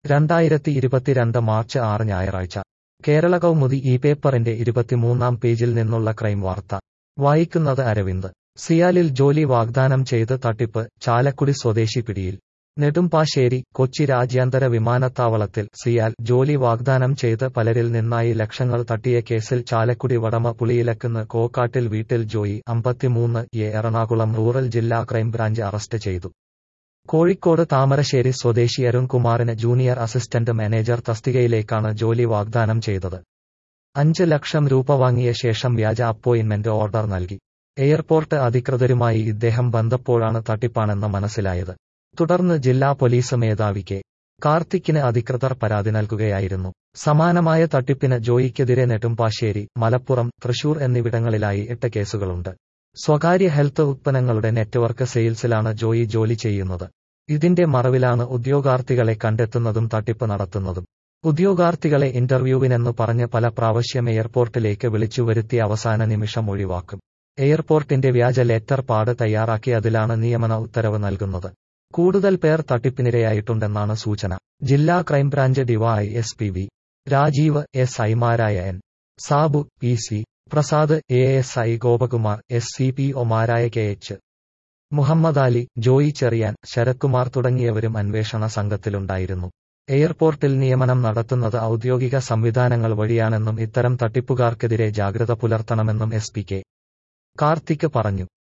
രണ്ടായിരത്തി ഇരുപത്തിരണ്ട് മാർച്ച് ആറ് ഞായറാഴ്ച കേരള കൗമുദി ഈ പേപ്പറിന്റെ ഇരുപത്തിമൂന്നാം പേജിൽ നിന്നുള്ള ക്രൈം വാർത്ത വായിക്കുന്നത് അരവിന്ദ് സിയാലിൽ ജോലി വാഗ്ദാനം ചെയ്ത് തട്ടിപ്പ് ചാലക്കുടി സ്വദേശി പിടിയിൽ നെടുമ്പാശ്ശേരി കൊച്ചി രാജ്യാന്തര വിമാനത്താവളത്തിൽ സിയാൽ ജോലി വാഗ്ദാനം ചെയ്ത് പലരിൽ നിന്നായി ലക്ഷങ്ങൾ തട്ടിയ കേസിൽ ചാലക്കുടി വടമ പുളിയിലക്കുന്ന് കോക്കാട്ടിൽ വീട്ടിൽ ജോയി അമ്പത്തിമൂന്ന് എ എറണാകുളം റൂറൽ ജില്ലാ ക്രൈംബ്രാഞ്ച് അറസ്റ്റ് ചെയ്തു കോഴിക്കോട് താമരശ്ശേരി സ്വദേശി അരുൺകുമാറിന് ജൂനിയർ അസിസ്റ്റന്റ് മാനേജർ തസ്തികയിലേക്കാണ് ജോലി വാഗ്ദാനം ചെയ്തത് അഞ്ച് ലക്ഷം രൂപ വാങ്ങിയ ശേഷം വ്യാജ അപ്പോയിന്റ്മെന്റ് ഓർഡർ നൽകി എയർപോർട്ട് അധികൃതരുമായി ഇദ്ദേഹം ബന്ധപ്പോഴാണ് തട്ടിപ്പാണെന്ന് മനസ്സിലായത് തുടർന്ന് ജില്ലാ പോലീസ് മേധാവി കെ കാർത്തിക്കിന് അധികൃതർ പരാതി നൽകുകയായിരുന്നു സമാനമായ തട്ടിപ്പിന് ജോയിക്കെതിരെ നെടുമ്പാശ്ശേരി മലപ്പുറം തൃശൂർ എന്നിവിടങ്ങളിലായി എട്ട് കേസുകളുണ്ട് സ്വകാര്യ ഹെൽത്ത് ഉത്പന്നങ്ങളുടെ നെറ്റ്വർക്ക് സെയിൽസിലാണ് ജോയി ജോലി ചെയ്യുന്നത് ഇതിന്റെ മറവിലാണ് ഉദ്യോഗാർത്ഥികളെ കണ്ടെത്തുന്നതും തട്ടിപ്പ് നടത്തുന്നതും ഉദ്യോഗാർത്ഥികളെ ഇന്റർവ്യൂവിനെന്നു പറഞ്ഞ് പല പ്രാവശ്യം എയർപോർട്ടിലേക്ക് വിളിച്ചു വരുത്തി അവസാന നിമിഷം ഒഴിവാക്കും എയർപോർട്ടിന്റെ വ്യാജ ലെറ്റർ പാട് തയ്യാറാക്കി അതിലാണ് നിയമന ഉത്തരവ് നൽകുന്നത് കൂടുതൽ പേർ തട്ടിപ്പിനിരയായിട്ടുണ്ടെന്നാണ് സൂചന ജില്ലാ crime branch D Y S P V Rajeev S ഐമാരായ N Sabu P C Prasad A S I Gopakumar S C P ഒമാരായ K H Muhammad Ali Joy Cherian Sarathkumar തുടങ്ങിയവരും അന്വേഷണ സംഘത്തിലുണ്ടായിരുന്നു എയർപോർട്ടിൽ നിയമനം നടത്തുന്നത് ഔദ്യോഗിക സംവിധാനങ്ങൾ വഴിയാണെന്നും ഇത്തരം തട്ടിപ്പുകാർക്കെതിരെ ജാഗ്രത പുലർത്തണമെന്നും എസ് പി കെ കാർത്തിക് പറഞ്ഞു